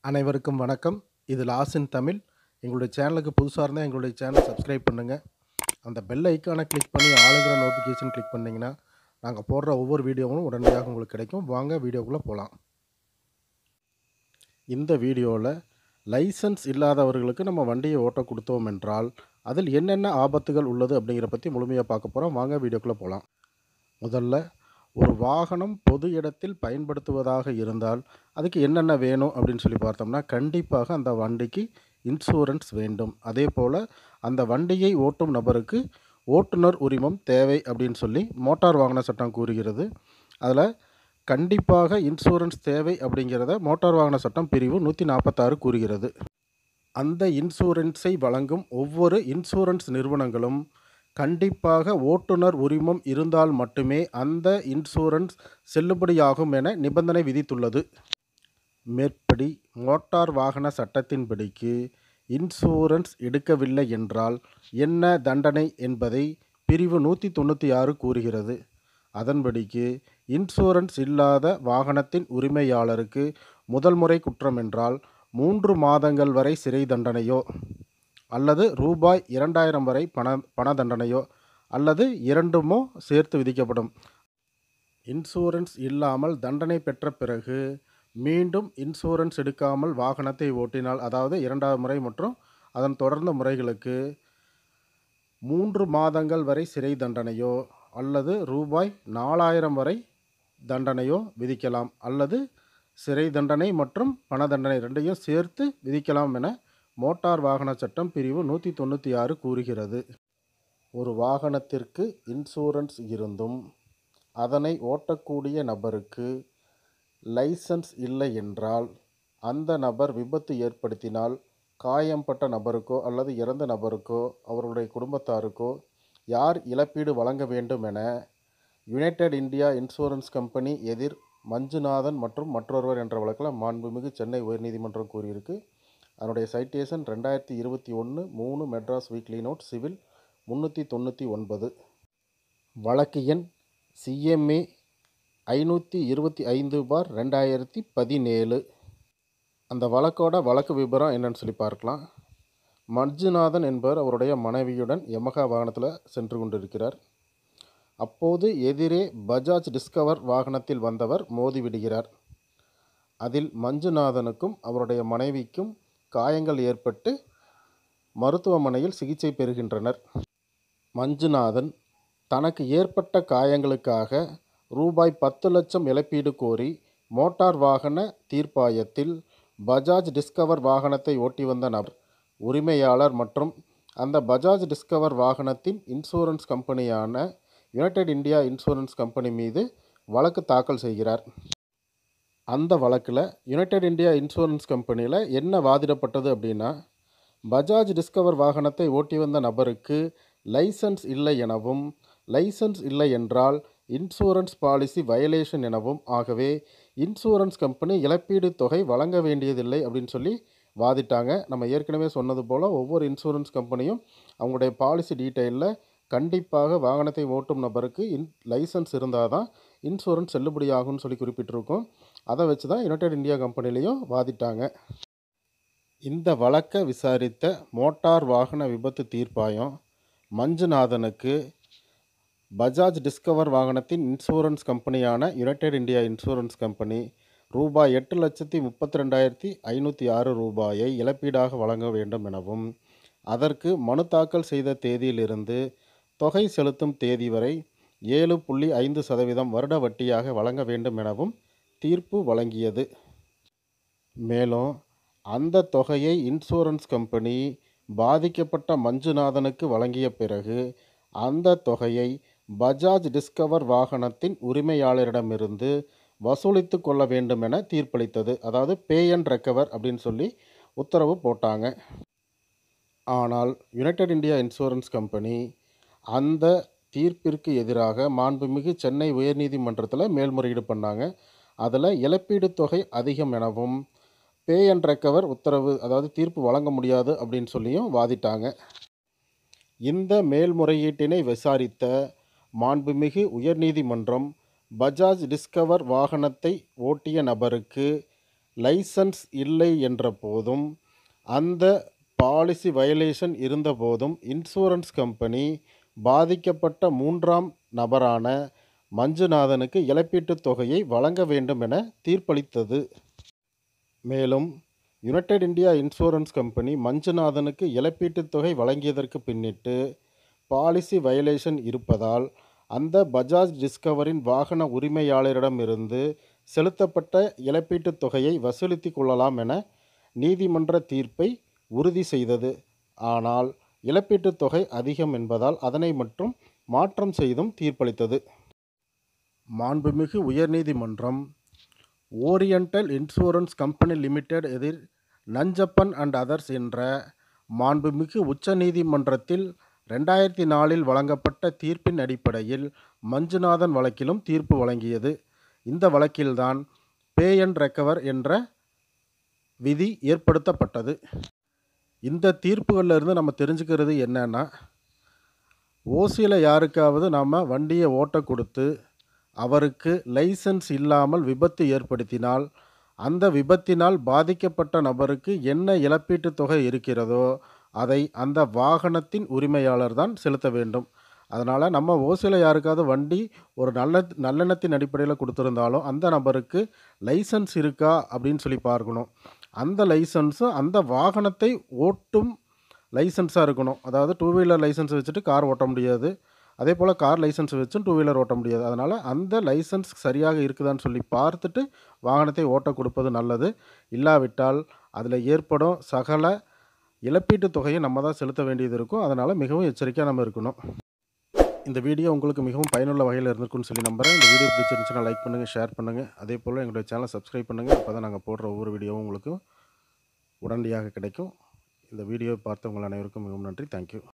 அனைவருக்கும் வணக்கம் இது லாஸ் இன் தமிழ் எங்களுடைய சேனலுக்கு புதுசாக இருந்தால் எங்களுடைய சேனலை சப்ஸ்கிரைப் பண்ணுங்கள் அந்த பெல் ஐக்கானை கிளிக் பண்ணி ஆளுங்கிற நோட்டிஃபிகேஷன் கிளிக் பண்ணிங்கன்னா நாங்கள் போடுற ஒவ்வொரு வீடியோவும் உடனடியாக உங்களுக்கு கிடைக்கும் வாங்க வீடியோக்குள்ளே போகலாம் இந்த வீடியோவில் லைசன்ஸ் இல்லாதவர்களுக்கு நம்ம வண்டியை ஓட்ட கொடுத்தோம் என்றால் அதில் என்னென்ன ஆபத்துகள் உள்ளது அப்படிங்கிற பற்றி முழுமையாக பார்க்க போகிறோம் வாங்க வீடியோக்குள்ளே போகலாம் முதல்ல ஒரு வாகனம் பொது இடத்தில் பயன்படுத்துவதாக இருந்தால் அதுக்கு என்னென்ன வேணும் அப்படின்னு சொல்லி பார்த்தோம்னா கண்டிப்பாக அந்த வண்டிக்கு இன்சூரன்ஸ் வேண்டும் அதே போல் அந்த வண்டியை ஓட்டும் நபருக்கு ஓட்டுநர் உரிமம் தேவை அப்படின்னு சொல்லி மோட்டார் வாகன சட்டம் கூறுகிறது அதில் கண்டிப்பாக இன்சூரன்ஸ் தேவை அப்படிங்கிறத மோட்டார் வாகன சட்டம் பிரிவு நூற்றி நாற்பத்தாறு கூறுகிறது அந்த இன்சூரன்ஸை வழங்கும் ஒவ்வொரு இன்சூரன்ஸ் நிறுவனங்களும் கண்டிப்பாக ஓட்டுநர் உரிமம் இருந்தால் மட்டுமே அந்த இன்சூரன்ஸ் செல்லுபடியாகும் என நிபந்தனை விதித்துள்ளது மேற்படி மோட்டார் வாகன சட்டத்தின்படிக்கு இன்சூரன்ஸ் எடுக்கவில்லை என்றால் என்ன தண்டனை என்பதை பிரிவு நூற்றி தொண்ணூற்றி ஆறு கூறுகிறது அதன்படிக்கு இன்சூரன்ஸ் இல்லாத வாகனத்தின் உரிமையாளருக்கு முதல் முறை குற்றம் என்றால் மூன்று மாதங்கள் வரை சிறை தண்டனையோ அல்லது ரூபாய் இரண்டாயிரம் வரை பண பண தண்டனையோ அல்லது இரண்டுமோ சேர்த்து விதிக்கப்படும் இன்சூரன்ஸ் இல்லாமல் தண்டனை பெற்ற பிறகு மீண்டும் இன்சூரன்ஸ் எடுக்காமல் வாகனத்தை ஓட்டினால் அதாவது இரண்டாவது முறை மற்றும் அதன் தொடர்ந்த முறைகளுக்கு மூன்று மாதங்கள் வரை சிறை தண்டனையோ அல்லது ரூபாய் நாலாயிரம் வரை தண்டனையோ விதிக்கலாம் அல்லது சிறை தண்டனை மற்றும் பண தண்டனை ரெண்டையும் சேர்த்து விதிக்கலாம் என மோட்டார் வாகன சட்டம் பிரிவு நூற்றி தொண்ணூற்றி ஆறு கூறுகிறது ஒரு வாகனத்திற்கு இன்சூரன்ஸ் இருந்தும் அதனை ஓட்டக்கூடிய நபருக்கு லைசன்ஸ் இல்லை என்றால் அந்த நபர் விபத்து ஏற்படுத்தினால் காயம்பட்ட நபருக்கோ அல்லது இறந்த நபருக்கோ அவருடைய குடும்பத்தாருக்கோ யார் இழப்பீடு வழங்க வேண்டும் என யுனைடெட் இந்தியா இன்சூரன்ஸ் கம்பெனி எதிர் மஞ்சுநாதன் மற்றும் மற்றொருவர் என்ற வழக்கில் மாண்புமிகு சென்னை உயர்நீதிமன்றம் கூறியிருக்கு அதனுடைய சைட்டேஷன் ரெண்டாயிரத்தி இருபத்தி ஒன்று மூணு மெட்ராஸ் வீக்லி நோட் சிவில் முந்நூற்றி தொண்ணூற்றி ஒன்பது வழக்கு எண் சிஎம்ஏ ஐநூற்றி இருபத்தி ஐந்து பார் ரெண்டாயிரத்தி பதினேழு அந்த வழக்கோட வழக்கு விபரம் என்னன்னு சொல்லி பார்க்கலாம் மஞ்சுநாதன் என்பவர் அவருடைய மனைவியுடன் யமகா வாகனத்தில் சென்று கொண்டிருக்கிறார் அப்போது எதிரே பஜாஜ் டிஸ்கவர் வாகனத்தில் வந்தவர் மோதிவிடுகிறார் அதில் மஞ்சுநாதனுக்கும் அவருடைய மனைவிக்கும் காயங்கள் ஏற்பட்டு மருத்துவமனையில் சிகிச்சை பெறுகின்றனர் மஞ்சுநாதன் தனக்கு ஏற்பட்ட காயங்களுக்காக ரூபாய் பத்து லட்சம் இழப்பீடு கோரி மோட்டார் வாகன தீர்ப்பாயத்தில் பஜாஜ் டிஸ்கவர் வாகனத்தை ஓட்டி வந்த நபர் உரிமையாளர் மற்றும் அந்த பஜாஜ் டிஸ்கவர் வாகனத்தின் இன்சூரன்ஸ் கம்பெனியான யுனைடெட் இந்தியா இன்சூரன்ஸ் கம்பெனி மீது வழக்கு தாக்கல் செய்கிறார் அந்த வழக்கில் யுனைடெட் இந்தியா இன்சூரன்ஸ் கம்பெனியில் என்ன வாதிடப்பட்டது அப்படின்னா பஜாஜ் டிஸ்கவர் வாகனத்தை ஓட்டி வந்த நபருக்கு லைசன்ஸ் இல்லை எனவும் லைசன்ஸ் இல்லை என்றால் இன்சூரன்ஸ் பாலிசி வயலேஷன் எனவும் ஆகவே இன்சூரன்ஸ் கம்பெனி இழப்பீடு தொகை வழங்க வேண்டியதில்லை அப்படின்னு சொல்லி வாதிட்டாங்க நம்ம ஏற்கனவே சொன்னது போல் ஒவ்வொரு இன்சூரன்ஸ் கம்பெனியும் அவங்களுடைய பாலிசி டீட்டெயிலில் கண்டிப்பாக வாகனத்தை ஓட்டும் நபருக்கு இன் லைசன்ஸ் இருந்தால் தான் இன்சூரன்ஸ் செல்லுபடியாகும்னு சொல்லி குறிப்பிட்டிருக்கோம் அதை வச்சு தான் யுனைடெட் இந்தியா கம்பெனிலையும் வாதிட்டாங்க இந்த வழக்கை விசாரித்த மோட்டார் வாகன விபத்து தீர்ப்பாயம் மஞ்சுநாதனுக்கு பஜாஜ் டிஸ்கவர் வாகனத்தின் இன்சூரன்ஸ் கம்பெனியான யுனைடெட் இந்தியா இன்சூரன்ஸ் கம்பெனி ரூபாய் எட்டு லட்சத்தி முப்பத்தி ரெண்டாயிரத்தி ஐநூற்றி ஆறு ரூபாயை இழப்பீடாக வழங்க வேண்டும் எனவும் அதற்கு மனு தாக்கல் செய்த தேதியிலிருந்து தொகை செலுத்தும் தேதி வரை ஏழு புள்ளி ஐந்து சதவீதம் வருட வட்டியாக வழங்க வேண்டும் எனவும் தீர்ப்பு வழங்கியது மேலும் அந்த தொகையை இன்சூரன்ஸ் கம்பெனி பாதிக்கப்பட்ட மஞ்சுநாதனுக்கு வழங்கிய பிறகு அந்த தொகையை பஜாஜ் டிஸ்கவர் வாகனத்தின் உரிமையாளரிடமிருந்து வசூலித்து கொள்ள வேண்டும் என தீர்ப்பளித்தது அதாவது பே அண்ட் ரெக்கவர் அப்படின்னு சொல்லி உத்தரவு போட்டாங்க ஆனால் யுனைடெட் இந்தியா இன்சூரன்ஸ் கம்பெனி அந்த தீர்ப்பிற்கு எதிராக மாண்புமிகு சென்னை உயர்நீதிமன்றத்தில் மேல்முறையீடு பண்ணாங்க அதில் இழப்பீடு தொகை அதிகம் எனவும் பே அண்ட் ரெக்கவர் உத்தரவு அதாவது தீர்ப்பு வழங்க முடியாது அப்படின்னு சொல்லியும் வாதிட்டாங்க இந்த மேல்முறையீட்டினை விசாரித்த மாண்புமிகு உயர்நீதிமன்றம் பஜாஜ் டிஸ்கவர் வாகனத்தை ஓட்டிய நபருக்கு லைசன்ஸ் இல்லை என்ற போதும் அந்த பாலிசி வயலேஷன் இருந்தபோதும் இன்சூரன்ஸ் கம்பெனி பாதிக்கப்பட்ட மூன்றாம் நபரான மஞ்சுநாதனுக்கு இழப்பீட்டுத் தொகையை வழங்க வேண்டும் என தீர்ப்பளித்தது மேலும் யுனைடெட் இந்தியா இன்சூரன்ஸ் கம்பெனி மஞ்சுநாதனுக்கு இழப்பீட்டுத் தொகை வழங்கியதற்கு பின்னிட்டு பாலிசி வயலேஷன் இருப்பதால் அந்த பஜாஜ் டிஸ்கவரின் வாகன உரிமையாளரிடமிருந்து செலுத்தப்பட்ட இழப்பீட்டுத் தொகையை வசூலித்துக் கொள்ளலாம் என நீதிமன்ற தீர்ப்பை உறுதி செய்தது ஆனால் இழப்பீட்டுத் தொகை அதிகம் என்பதால் அதனை மட்டும் மாற்றம் செய்தும் தீர்ப்பளித்தது மாண்புமிகு உயர்நீதிமன்றம் ஓரியண்டல் இன்சூரன்ஸ் கம்பெனி லிமிடெட் எதிர் நஞ்சப்பன் அண்ட் அதர்ஸ் என்ற மாண்புமிகு உச்சநீதிமன்றத்தில் ரெண்டாயிரத்தி நாலில் வழங்கப்பட்ட தீர்ப்பின் அடிப்படையில் மஞ்சுநாதன் வழக்கிலும் தீர்ப்பு வழங்கியது இந்த வழக்கில்தான் பே அண்ட் ரெக்கவர் என்ற விதி ஏற்படுத்தப்பட்டது இந்த தீர்ப்புகளில் இருந்து நம்ம தெரிஞ்சுக்கிறது என்னன்னா ஓசியில் யாருக்காவது நாம் வண்டியை ஓட்ட கொடுத்து அவருக்கு லைசன்ஸ் இல்லாமல் விபத்து ஏற்படுத்தினால் அந்த விபத்தினால் பாதிக்கப்பட்ட நபருக்கு என்ன இழப்பீட்டுத் தொகை இருக்கிறதோ அதை அந்த வாகனத்தின் உரிமையாளர் தான் செலுத்த வேண்டும் அதனால் நம்ம ஓசியில் யாருக்காவது வண்டி ஒரு நல்ல நல்லெண்ணத்தின் அடிப்படையில் கொடுத்துருந்தாலும் அந்த நபருக்கு லைசன்ஸ் இருக்கா அப்படின்னு சொல்லி பார்க்கணும் அந்த லைசன்ஸும் அந்த வாகனத்தை ஓட்டும் லைசன்ஸாக இருக்கணும் அதாவது டூ வீலர் லைசன்ஸ் வச்சுட்டு கார் ஓட்ட முடியாது அதே போல் கார் லைசன்ஸ் வச்சும் டூ வீலர் ஓட்ட முடியாது அதனால் அந்த லைசன்ஸ் சரியாக இருக்குதான்னு சொல்லி பார்த்துட்டு வாகனத்தை ஓட்ட கொடுப்பது நல்லது இல்லாவிட்டால் அதில் ஏற்படும் சகல இழப்பீட்டுத் தொகையை நம்ம தான் செலுத்த வேண்டியது இருக்கும் அதனால் மிகவும் எச்சரிக்கையாக நம்ம இருக்கணும் இந்த வீடியோ உங்களுக்கு மிகவும் பயனுள்ள வகையில் இருந்திருக்குன்னு சொல்லி நம்புகிறேன் இந்த வீடியோ பிடிச்சிருந்துச்சுன்னா லைக் பண்ணுங்கள் ஷேர் பண்ணுங்கள் அதே போல் எங்களுடைய சேனலை சப்ஸ்கிரைப் பண்ணுங்கள் அப்போ தான் நாங்கள் போடுற ஒவ்வொரு வீடியோவும் உங்களுக்கு உடனடியாக கிடைக்கும் இந்த வீடியோவை பார்த்தவங்கள் அனைவருக்கும் மிகவும் நன்றி தேங்க்யூ